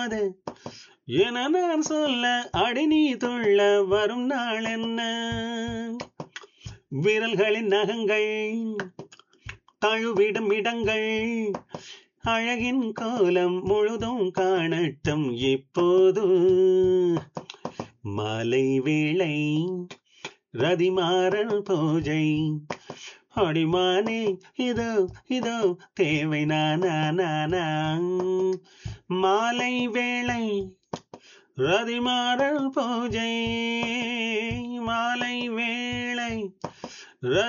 அது என நான் சொல்ல அடி நீ துள்ள வரும் நாள் என்ன விரல்களின் நகங்கள் தழுவிடும் இடங்கள் அழகின் கோலம் முழுதும் காணட்டும் இப்போது மாலை வேளை ரதிமாறல் பூஜை அடிமானே இதோ இதோ தேவை நானா நானா மாலை வேளை ரதிமாறல் பூஜை மாலை வேளை